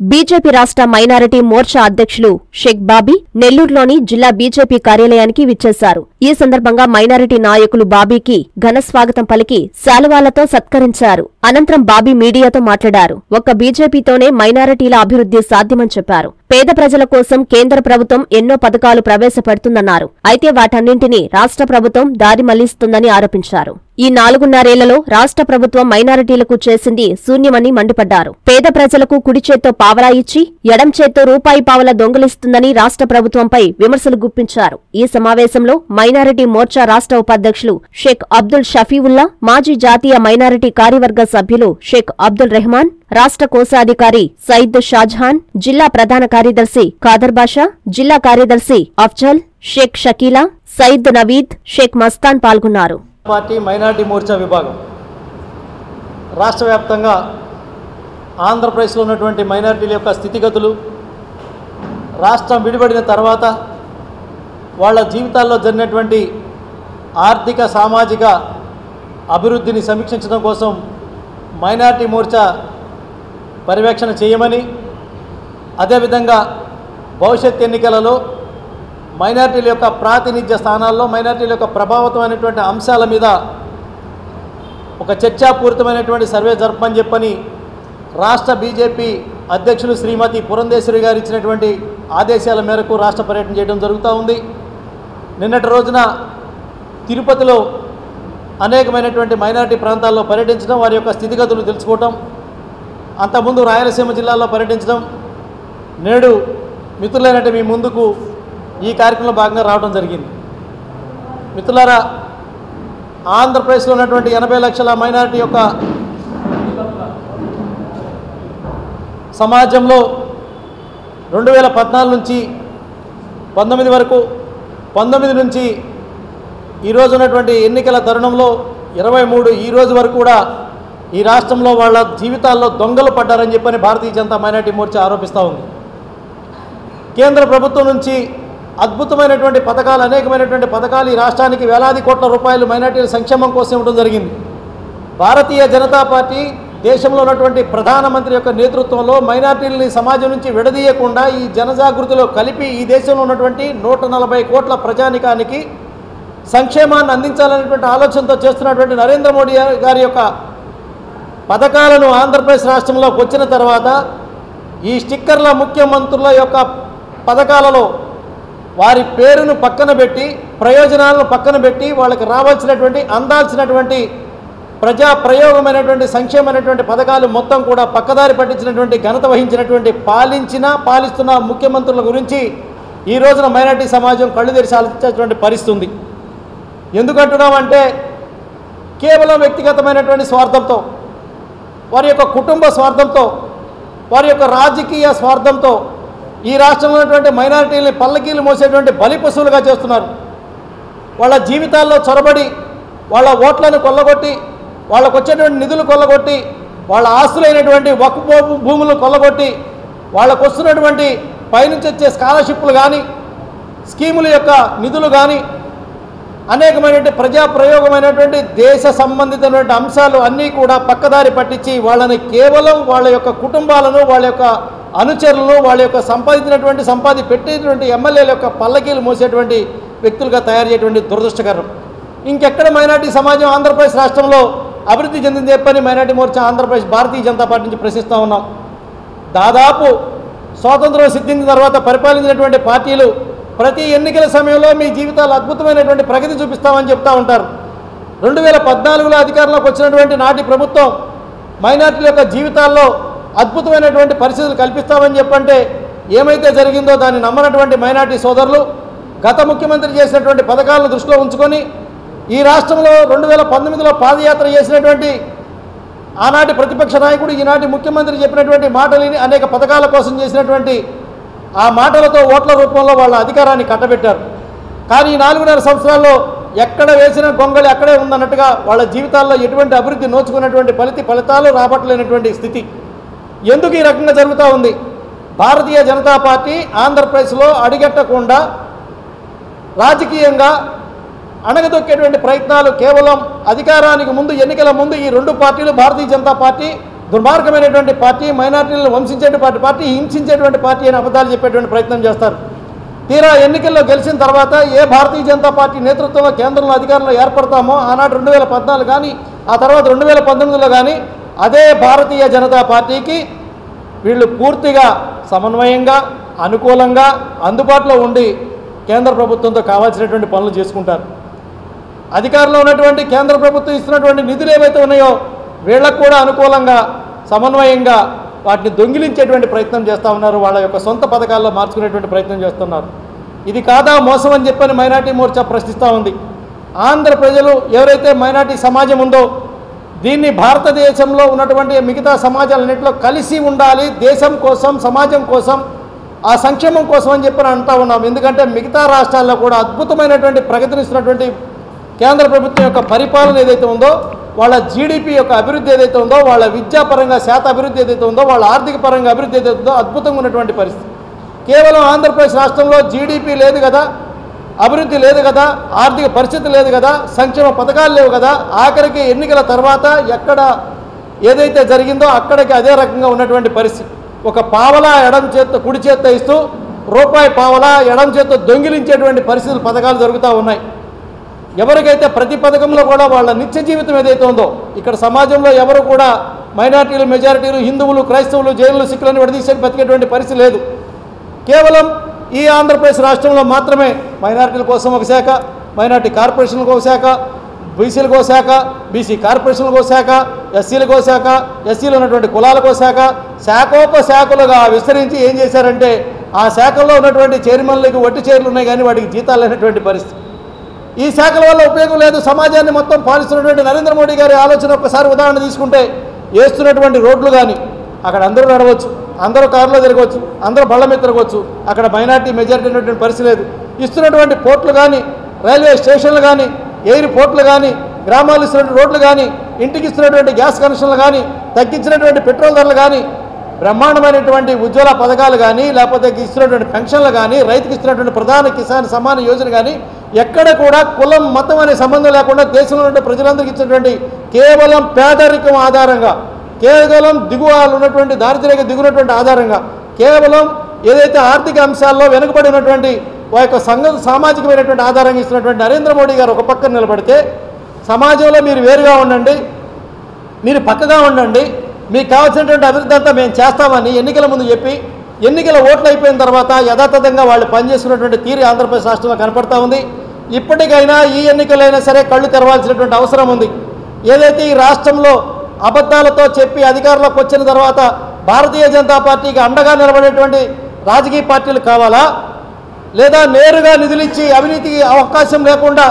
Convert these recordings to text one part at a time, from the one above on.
BJP రాష్ట్ర minority Morcha అధ్యక్షులు షేక్ బాబీ నెల్లూరులోని జిల్లా బీజేపీ కార్యాలయానికి విచ్చేశారు ఈ సందర్భంగా మైనారిటీ నాయకులు బాబీకి ఘన స్వాగతం పలికి శాలువాలతో సత్కరించారు అనంతరం బాబీ మీడియాతో మాట్లాడారు ఒక్క బీజేపీతోనే మైనారిటీల అభివృద్ధి సాధ్యమని చెప్పారు పేద ప్రజల కోసం కేంద్ర ప్రభుత్వం ఎన్నో పథకాలు ప్రవేశపెడుతుందన్నారు అయితే వాటన్నింటినీ రాష్ట్ర ప్రభుత్వం దారి మళ్లిస్తుందని ఆరోపించారు ఈ నాలుగున్నరేళ్లలో రాష్ట్ర ప్రభుత్వం మైనారిటీలకు చేసింది శూన్యమని మండిపడ్డారు పేద ప్రజలకు కుడి చేత్తో పావలా ఇచ్చి ఎడం చేత్తో రూపాయి పావల దొంగిలిస్తుందని రాష్ట్ర ప్రభుత్వంపై విమర్శలు గుప్పించారు ఈ సమావేశంలో మైనారిటీ మోర్చా రాష్ట్ర ఉపాధ్యక్షులు షేక్ అబ్దుల్ షఫీవుల్లా మాజీ జాతీయ మైనారిటీ కార్యవర్గ సభ్యులు షేక్ అబ్దుల్ రెహమాన్ రాష్ట్ర కోశాధికారి సయీద్ షాజహాన్ జిల్లా ప్రధాన కార్యదర్శి ఖాదర్ బాషా జిల్లా కార్యదర్శి అఫ్జల్ షేక్ షకీలా సయీద్ నవీద్ షేక్ మస్తాన్ పాల్గొన్నారు పార్టీ మైనార్టీ మోర్చా విభాగం రాష్ట్ర వ్యాప్తంగా ఆంధ్రప్రదేశ్లో ఉన్నటువంటి మైనార్టీల యొక్క స్థితిగతులు రాష్ట్రం విడిపడిన తర్వాత వాళ్ళ జీవితాల్లో జరిగినటువంటి ఆర్థిక సామాజిక అభివృద్ధిని సమీక్షించడం కోసం మైనార్టీ మోర్చా పర్యవేక్షణ చేయమని అదేవిధంగా భవిష్యత్ ఎన్నికలలో మైనార్టీల యొక్క ప్రాతినిధ్య స్థానాల్లో మైనార్టీల యొక్క ప్రభావితమైనటువంటి అంశాల మీద ఒక చర్చాపూరితమైనటువంటి సర్వే జరపమని చెప్పని రాష్ట్ర బీజేపీ అధ్యక్షులు శ్రీమతి పురంధేశ్వరి గారు ఇచ్చినటువంటి ఆదేశాల మేరకు రాష్ట్ర పర్యటన చేయడం జరుగుతూ ఉంది నిన్నటి రోజున తిరుపతిలో అనేకమైనటువంటి మైనారిటీ ప్రాంతాల్లో పర్యటించడం వారి యొక్క స్థితిగతులు తెలుసుకోవటం అంతకుముందు రాయలసీమ జిల్లాలో పర్యటించడం నేడు మిత్రులైనట్టు మీ ముందుకు ఈ కార్యక్రమంలో భాగంగా రావడం జరిగింది మిత్రులారా ఆంధ్రప్రదేశ్లో ఉన్నటువంటి ఎనభై లక్షల మైనారిటీ యొక్క సమాజంలో రెండు వేల పద్నాలుగు నుంచి పంతొమ్మిది వరకు పంతొమ్మిది నుంచి ఈరోజు ఉన్నటువంటి ఎన్నికల తరుణంలో ఇరవై మూడు ఈ రోజు వరకు కూడా ఈ రాష్ట్రంలో వాళ్ళ జీవితాల్లో దొంగలు పడ్డారని చెప్పని భారతీయ జనతా మైనార్టీ మోర్చా ఆరోపిస్తూ ఉంది కేంద్ర ప్రభుత్వం నుంచి అద్భుతమైనటువంటి పథకాలు అనేకమైనటువంటి పథకాలు ఈ రాష్ట్రానికి వేలాది కోట్ల రూపాయలు మైనార్టీల సంక్షేమం కోసం ఇవ్వడం జరిగింది భారతీయ జనతా పార్టీ దేశంలో ఉన్నటువంటి ప్రధానమంత్రి యొక్క నేతృత్వంలో మైనార్టీలని సమాజం నుంచి విడదీయకుండా ఈ జనజాగృతిలో కలిపి ఈ దేశంలో ఉన్నటువంటి నూట నలభై కోట్ల ప్రజానికానికి సంక్షేమాన్ని అందించాలనేటువంటి ఆలోచనతో చేస్తున్నటువంటి నరేంద్ర మోడీ గారి యొక్క పథకాలను ఆంధ్రప్రదేశ్ రాష్ట్రంలోకి వచ్చిన తర్వాత ఈ స్టిక్కర్ల ముఖ్యమంత్రుల యొక్క పథకాలలో వారి పేరును పక్కన పెట్టి ప్రయోజనాలను పక్కన పెట్టి వాళ్ళకి రావాల్సినటువంటి అందాల్సినటువంటి ప్రజా ప్రయోగమైనటువంటి సంక్షేమమైనటువంటి పథకాలు మొత్తం కూడా పక్కదారి పట్టించినటువంటి ఘనత వహించినటువంటి పాలించిన పాలిస్తున్న ముఖ్యమంత్రుల గురించి ఈ రోజున మైనార్టీ సమాజం కళ్ళు తెరిచి ఆలోచించేటువంటి పరిస్థితి ఉంది ఎందుకంటున్నామంటే కేవలం వ్యక్తిగతమైనటువంటి స్వార్థంతో వారి యొక్క కుటుంబ స్వార్థంతో వారి యొక్క రాజకీయ స్వార్థంతో ఈ రాష్ట్రంలో ఉన్నటువంటి మైనారిటీలని పల్లకీలు మోసేటువంటి బలి పశువులుగా చేస్తున్నారు వాళ్ళ జీవితాల్లో చొరబడి వాళ్ళ ఓట్లను కొల్లగొట్టి వాళ్ళకు వచ్చేటువంటి నిధులు కొల్లగొట్టి వాళ్ళ ఆస్తులైనటువంటి వక్ఫ్ భూ- భూములను కొల్లగొట్టి వాళ్ళకు వస్తున్నటువంటి పైనుంచి వచ్చే స్కాలర్షిప్లు కానీ స్కీముల యొక్క నిధులు కానీ అనేకమైనటువంటి ప్రజా ప్రయోగమైనటువంటి దేశ సంబంధితమైనటువంటి అంశాలు అన్నీ కూడా పక్కదారి పట్టించి వాళ్ళని కేవలం వాళ్ళ యొక్క కుటుంబాలను వాళ్ళ యొక్క అనుచరులను వాళ్ళ యొక్క సంపాదించినటువంటి సంపాది పెట్టేటువంటి ఎమ్మెల్యేల యొక్క పల్లకీలు మోసేటువంటి వ్యక్తులుగా తయారు చేయటువంటి దురదృష్టకరం ఇంకెక్కడ మైనార్టీ సమాజం ఆంధ్రప్రదేశ్ రాష్ట్రంలో అభివృద్ధి చెందింది చెప్పని మైనార్టీ మోర్చా ఆంధ్రప్రదేశ్ భారతీయ జనతా పార్టీ నుంచి ప్రశ్నిస్తూ ఉన్నాం దాదాపు స్వాతంత్రం సిద్ధించిన తర్వాత పరిపాలించినటువంటి పార్టీలు ప్రతి ఎన్నికల సమయంలో మీ జీవితాలు అద్భుతమైనటువంటి ప్రగతి చూపిస్తామని చెప్తా ఉంటారు రెండు వేల పద్నాలుగులో అధికారంలోకి వచ్చినటువంటి నాటి ప్రభుత్వం మైనార్టీల యొక్క జీవితాల్లో అద్భుతమైనటువంటి పరిస్థితులు కల్పిస్తామని చెప్పంటే ఏమైతే జరిగిందో దాన్ని నమ్మనటువంటి మైనార్టీ సోదరులు గత ముఖ్యమంత్రి చేసినటువంటి పథకాలను దృష్టిలో ఉంచుకొని ఈ రాష్ట్రంలో రెండు వేల పంతొమ్మిదిలో పాదయాత్ర చేసినటువంటి ఆనాటి ప్రతిపక్ష నాయకుడు ఈనాటి ముఖ్యమంత్రి చెప్పినటువంటి మాటలని అనేక పథకాల కోసం చేసినటువంటి ఆ మాటలతో ఓట్ల రూపంలో వాళ్ళ అధికారాన్ని కట్టబెట్టారు కానీ ఈ నాలుగున్నర సంవత్సరాల్లో ఎక్కడ వేసిన గొంగళి అక్కడే ఉందన్నట్టుగా వాళ్ళ జీవితాల్లో ఎటువంటి అభివృద్ధి నోచుకున్నటువంటి ఫలిత ఫలితాలు రాబట్టలేనటువంటి స్థితి ఎందుకు ఈ రకంగా జరుగుతూ ఉంది భారతీయ జనతా పార్టీ ఆంధ్రప్రదేశ్లో అడిగట్టకుండా రాజకీయంగా అణగదొక్కేటువంటి ప్రయత్నాలు కేవలం అధికారానికి ముందు ఎన్నికల ముందు ఈ రెండు పార్టీలు భారతీయ జనతా పార్టీ దుర్మార్గమైనటువంటి పార్టీ మైనార్టీలను వంశించేటువంటి పార్టీ హింసించేటువంటి పార్టీ అని అబద్ధాలు చెప్పేటువంటి ప్రయత్నం చేస్తారు తీరా ఎన్నికల్లో గెలిచిన తర్వాత ఏ భారతీయ జనతా పార్టీ నేతృత్వంలో కేంద్రంలో అధికారంలో ఏర్పడతామో ఆనాడు రెండు వేల పద్నాలుగు కానీ ఆ తర్వాత రెండు వేల పంతొమ్మిదిలో కానీ అదే భారతీయ జనతా పార్టీకి వీళ్ళు పూర్తిగా సమన్వయంగా అనుకూలంగా అందుబాటులో ఉండి కేంద్ర ప్రభుత్వంతో కావాల్సినటువంటి పనులు చేసుకుంటారు అధికారంలో ఉన్నటువంటి కేంద్ర ప్రభుత్వం ఇస్తున్నటువంటి నిధులు ఏవైతే ఉన్నాయో వీళ్ళకు కూడా అనుకూలంగా సమన్వయంగా వాటిని దొంగిలించేటువంటి ప్రయత్నం చేస్తూ ఉన్నారు వాళ్ళ యొక్క సొంత పథకాల్లో మార్చుకునేటువంటి ప్రయత్నం చేస్తున్నారు ఇది కాదా మోసం అని చెప్పని మైనార్టీ మోర్చా ప్రశ్నిస్తూ ఉంది ఆంధ్ర ప్రజలు ఎవరైతే మైనార్టీ సమాజం ఉందో దీన్ని భారతదేశంలో ఉన్నటువంటి మిగతా సమాజాలన్నింటిలో కలిసి ఉండాలి దేశం కోసం సమాజం కోసం ఆ సంక్షేమం కోసం అని చెప్పి అంటా ఉన్నాం ఎందుకంటే మిగతా రాష్ట్రాల్లో కూడా అద్భుతమైనటువంటి ప్రగతినిస్తున్నటువంటి కేంద్ర ప్రభుత్వం యొక్క పరిపాలన ఏదైతే ఉందో వాళ్ళ జీడిపి యొక్క అభివృద్ధి ఏదైతే ఉందో వాళ్ళ విద్యాపరంగా శాత అభివృద్ధి ఏదైతే ఉందో వాళ్ళ ఆర్థిక పరంగా అభివృద్ధి ఏదైతే ఉందో అద్భుతంగా ఉన్నటువంటి పరిస్థితి కేవలం ఆంధ్రప్రదేశ్ రాష్ట్రంలో జీడిపి లేదు కదా అభివృద్ధి లేదు కదా ఆర్థిక పరిస్థితి లేదు కదా సంక్షేమ పథకాలు లేవు కదా ఆఖరికి ఎన్నికల తర్వాత ఎక్కడ ఏదైతే జరిగిందో అక్కడికి అదే రకంగా ఉన్నటువంటి పరిస్థితి ఒక పావలా ఎడం చేత్తో కుడి చేత్తో ఇస్తూ రూపాయి పావలా ఎడం చేత్తో దొంగిలించేటువంటి పరిస్థితులు పథకాలు జరుగుతూ ఉన్నాయి ఎవరికైతే ప్రతి పథకంలో కూడా వాళ్ళ నిత్య జీవితం ఏదైతే ఉందో ఇక్కడ సమాజంలో ఎవరు కూడా మైనార్టీలు మెజారిటీలు హిందువులు క్రైస్తవులు జైలు సిక్కులను విడదీసే బతికేటువంటి పరిస్థితి లేదు కేవలం ఈ ఆంధ్రప్రదేశ్ రాష్ట్రంలో మాత్రమే మైనారిటీల కోసం ఒక శాఖ మైనార్టీ కార్పొరేషన్లకు ఒక శాఖ బీసీలకు ఒక శాఖ బీసీ కార్పొరేషన్లకు ఒక శాఖ ఎస్సీలకు ఒక శాఖ ఎస్సీలు ఉన్నటువంటి కులాలకు ఒక శాఖ శాఖోపశాఖలుగా విస్తరించి ఏం చేశారంటే ఆ శాఖల్లో ఉన్నటువంటి చైర్మన్లకు వట్టి చైర్లు ఉన్నాయి కానీ వాటికి జీతాలు లేనటువంటి పరిస్థితి ఈ శాఖల వల్ల ఉపయోగం లేదు సమాజాన్ని మొత్తం పాలిస్తున్నటువంటి నరేంద్ర మోడీ గారి ఆలోచన ఒక్కసారి ఉదాహరణ తీసుకుంటే వేస్తున్నటువంటి రోడ్లు కానీ అక్కడ అందరూ నడవచ్చు అందరూ కారులో తిరగవచ్చు అందరూ బళ్ళ మీద తిరగవచ్చు అక్కడ మైనార్టీ మెజారిటీ ఉన్నటువంటి పరిస్థితి లేదు ఇస్తున్నటువంటి పోర్ట్లు కానీ రైల్వే స్టేషన్లు కానీ ఎయిర్ పోర్ట్లు కానీ గ్రామాలు ఇస్తున్నటువంటి రోడ్లు కానీ ఇంటికి ఇస్తున్నటువంటి గ్యాస్ కనెక్షన్లు కానీ తగ్గించినటువంటి పెట్రోల్ ధరలు కానీ బ్రహ్మాండమైనటువంటి ఉజ్వల పథకాలు కానీ లేకపోతే ఇస్తున్నటువంటి పెన్షన్లు కానీ రైతుకి ఇస్తున్నటువంటి ప్రధాన కిసాన్ సమాన యోజన కానీ ఎక్కడ కూడా కులం మతం అనే సంబంధం లేకుండా దేశంలో ఉన్న ప్రజలందరికీ ఇచ్చినటువంటి కేవలం పేదరికం ఆధారంగా కేవలం దిగువ ఉన్నటువంటి దారిద్ర్యక దిగునటువంటి ఆధారంగా కేవలం ఏదైతే ఆర్థిక అంశాల్లో వెనుకబడి ఉన్నటువంటి వా యొక్క సంఘ సామాజికమైనటువంటి ఆధారంగా ఇస్తున్నటువంటి నరేంద్ర మోడీ గారు ఒక పక్కన నిలబడితే సమాజంలో మీరు వేరుగా ఉండండి మీరు పక్కగా ఉండండి మీకు కావాల్సినటువంటి అభివృద్ధి అంతా మేము చేస్తామని ఎన్నికల ముందు చెప్పి ఎన్నికల ఓట్లు అయిపోయిన తర్వాత యథాతథంగా వాళ్ళు పనిచేస్తున్నటువంటి తీరు ఆంధ్రప్రదేశ్ రాష్ట్రంలో కనపడతా ఉంది ఇప్పటికైనా ఈ ఎన్నికలైనా సరే కళ్ళు తెరవాల్సినటువంటి అవసరం ఉంది ఏదైతే ఈ రాష్ట్రంలో అబద్ధాలతో చెప్పి అధికారంలోకి వచ్చిన తర్వాత భారతీయ జనతా పార్టీకి అండగా నిలబడేటువంటి రాజకీయ పార్టీలు కావాలా లేదా నేరుగా నిధులిచ్చి అవినీతికి అవకాశం లేకుండా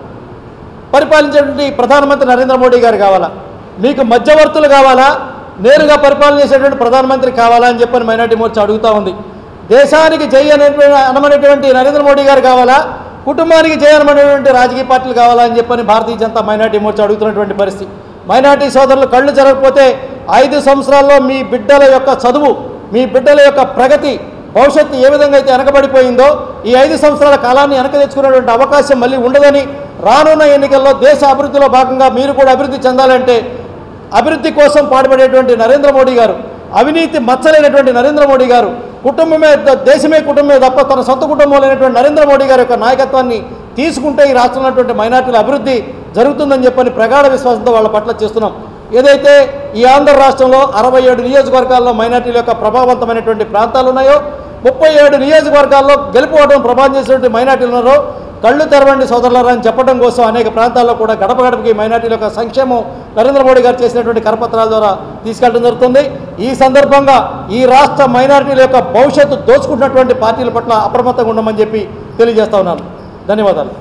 పరిపాలించేటువంటి ప్రధానమంత్రి నరేంద్ర మోడీ గారు కావాలా మీకు మధ్యవర్తులు కావాలా నేరుగా పరిపాలన చేసేటువంటి ప్రధానమంత్రి కావాలా అని చెప్పని మైనార్టీ మోర్చా అడుగుతూ ఉంది దేశానికి జై అనేటువంటి అనమనేటువంటి నరేంద్ర మోడీ గారు కావాలా కుటుంబానికి జై అనమనేటువంటి రాజకీయ పార్టీలు కావాలా అని చెప్పని భారతీయ జనతా మైనార్టీ మోర్చా అడుగుతున్నటువంటి పరిస్థితి మైనార్టీ సోదరులు కళ్ళు జరగకపోతే ఐదు సంవత్సరాల్లో మీ బిడ్డల యొక్క చదువు మీ బిడ్డల యొక్క ప్రగతి భవిష్యత్తు ఏ విధంగా అయితే వెనకబడిపోయిందో ఈ ఐదు సంవత్సరాల కాలాన్ని వెనక తెచ్చుకునేటువంటి అవకాశం మళ్ళీ ఉండదని రానున్న ఎన్నికల్లో దేశ అభివృద్ధిలో భాగంగా మీరు కూడా అభివృద్ధి చెందాలంటే అభివృద్ధి కోసం పాటుపడేటువంటి నరేంద్ర మోడీ గారు అవినీతి మచ్చలేనటువంటి నరేంద్ర మోడీ గారు కుటుంబమే ద- దేశమే కుటుంబమే తప్ప తన సొంత కుటుంబం లేనటువంటి నరేంద్ర మోడీ గారి యొక్క నాయకత్వాన్ని తీసుకుంటే ఈ రాష్ట్రంలో ఉన్నటువంటి మైనార్టీల అభివృద్ధి జరుగుతుందని చెప్పని ప్రగాఢ విశ్వాసంతో వాళ్ళ పట్ల చేస్తున్నాం ఏదైతే ఈ ఆంధ్ర రాష్ట్రంలో అరవై ఏడు నియోజకవర్గాల్లో మైనార్టీల యొక్క ప్రభావవంతమైనటువంటి ప్రాంతాలు ఉన్నాయో ముప్పై ఏడు నియోజకవర్గాల్లో గెలుపుకోవడం ప్రభావం చేసినటువంటి మైనార్టీలు ఉన్నారో కళ్ళు తెరవండి సోదరులారా అని చెప్పడం కోసం అనేక ప్రాంతాల్లో కూడా గడప గడపకి మైనార్టీల యొక్క సంక్షేమం నరేంద్ర మోడీ గారు చేసినటువంటి కరపత్రాల ద్వారా తీసుకెళ్ళడం జరుగుతుంది ఈ సందర్భంగా ఈ రాష్ట్ర మైనార్టీల యొక్క భవిష్యత్తు దోచుకుంటున్నటువంటి పార్టీల పట్ల అప్రమత్తంగా ఉండమని చెప్పి తెలియజేస్తా ఉన్నాను ధన్యవాదాలు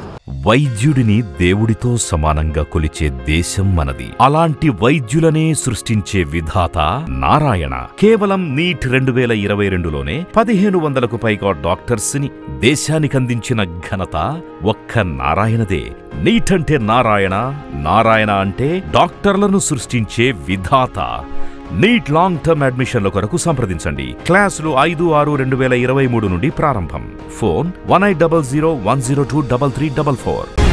వైద్యుడిని దేవుడితో సమానంగా కొలిచే దేశం మనది అలాంటి వైద్యులనే సృష్టించే విధాత నారాయణ కేవలం నీట్ రెండు వేల ఇరవై రెండులోనే పదిహేను వందలకు పైగా డాక్టర్స్ ని దేశానికి అందించిన ఘనత ఒక్క నారాయణదే నీట్ అంటే నారాయణ నారాయణ అంటే డాక్టర్లను సృష్టించే విధాత నీట్ లాంగ్ టర్మ్ అడ్మిషన్ల కొరకు సంప్రదించండి క్లాసులు ఐదు ఆరు రెండు వేల ఇరవై మూడు నుండి ప్రారంభం phone one eight double zero one zero two double three double four